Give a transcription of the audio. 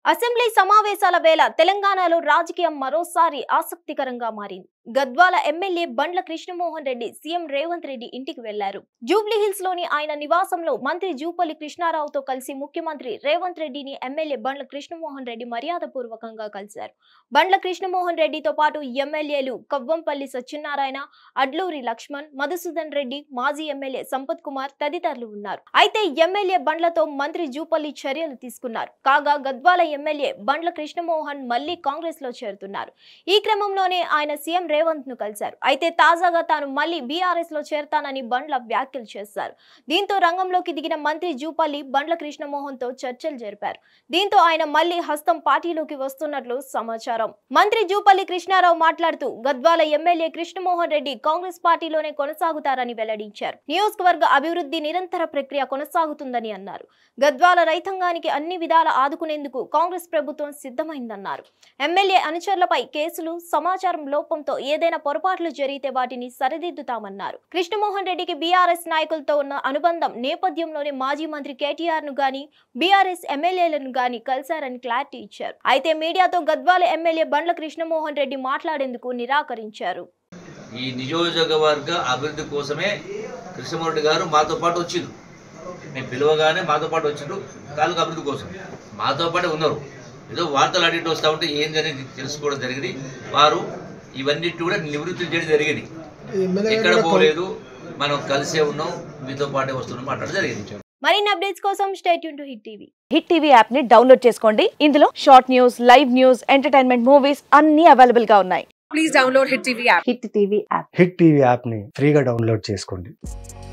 Assembly సమావేశాల వేళ తెలంగాణలో రాజకీయం మరోసారి ఆసక్తికరంగా మారింది గద్వాల ఎమ్మెల్యే బండ్ల కృష్ణమోహన్ రెడ్డి సీఎం రేవంత్ రెడ్డి ఇంటికి వెళ్లారు జూబ్లీ హిల్స్ లోని ఆయన నివాసంలో మంత్రి జూపల్లి కృష్ణారావుతో కలిసి ముఖ్యమంత్రి రేవంత్ రెడ్డిని ఎమ్మెల్యే బండ్ల కృష్ణమోహన్ రెడ్డి మర్యాదపూర్వకంగా కలిశారు బండ్ల కృష్ణమోహన్ రెడ్డితో పాటు ఎమ్మెల్యేలు కవ్వంపల్లి సత్యనారాయణ అడ్లూరి లక్ష్మణ్ మధుసూదన్ రెడ్డి మాజీ ఎమ్మెల్యే సంపత్ కుమార్ తదితరులు ఉన్నారు అయితే ఎమ్మెల్యే బండ్లతో మంత్రి జూపల్లి చర్యలు తీసుకున్నారు కాగా గద్వాల ఎమ్మెల్యే బండ్ల కృష్ణమోహన్ మళ్లీ కాంగ్రెస్ లో చేరుతున్నారు ఈ క్రమంలోనే ఆయన సీఎం రేవంత్ ను కలిశారు అయితే తాజాగా తాను మళ్లీ బీఆర్ఎస్ లో చేరతానని బండ్ల వ్యాఖ్యలు చేశారు దీంతో రంగంలోకి దిగిన మంత్రి జూపల్లి బండ్ల కృష్ణమోహన్ తో చర్చలు జరిపారు దీంతో ఆయన మళ్లీ హస్తం పార్టీలోకి వస్తున్నట్లు సమాచారం మంత్రి జూపల్లి కృష్ణారావు మాట్లాడుతూ గద్వాల ఎమ్మెల్యే కృష్ణమోహన్ రెడ్డి కాంగ్రెస్ పార్టీలోనే కొనసాగుతారని వెల్లడించారు నియోజకవర్గ అభివృద్ధి నిరంతర ప్రక్రియ కొనసాగుతుందని అన్నారు గద్వాల రైతాంగానికి అన్ని విధాల ఆదుకునేందుకు కాంగ్రెస్ ప్రభుత్వం సిద్ధమైందన్నారు ఎమ్మెల్యే అనుచరులపై కేసులు సమాచారం లోపంతో ఏదైనా పొరపాట్లు జరిగితే వాటిని సరిదిద్దుతామన్నారు కృష్ణమోహన్ రెడ్డికి బీఆర్ఎస్ నాయకులతో ఉన్న అనుబంధం నేపథ్యంలోనే మాజీ మంత్రి కేటీఆర్ ను గాని బీఆర్ఎస్ ఎమ్మెల్యేలను గాని కలిశారని క్లారిటీ ఇచ్చారు అయితే మీడియాతో గద్వాల ఎమ్మెల్యే బండ్ల కృష్ణమోహన్ రెడ్డి మాట్లాడేందుకు నిరాకరించారు ఈ నియోజకవర్గ అభివృద్ధి కోసమే కృష్ణమూర్తి గారు మాతో పాటు వచ్చిండు మేము పిలవగానే మాతో పాటు వచ్చిండు తాలూకు అభివృద్ధి కోసం మాతో పాటే ఉన్నారు ఏదో వార్తలు అడిగి వస్తూ ఉంటే ఏంది అనేది తెలుసుకోవడం జరిగింది వారు ఇవన్నిటి కూడా నివృత్తి చేయడం జరిగింది ఎక్కడ పోలేదు మనం కలిసే ఉన్నాం మీతో పాటే వస్తున్నాం మాట్లాడడం జరిగింది మరిన్ని అప్డేట్స్ కోసం state to Hit TV Hit TV app ని డౌన్లోడ్ చేసుకోండి ఇందులో short news live news entertainment movies అన్ని అవైలబుల్ గా ఉన్నాయి please download Hit TV app. Hit TV app Hit TV యాప్ని ఫ్రీగా డౌన్లోడ్ చేసుకోండి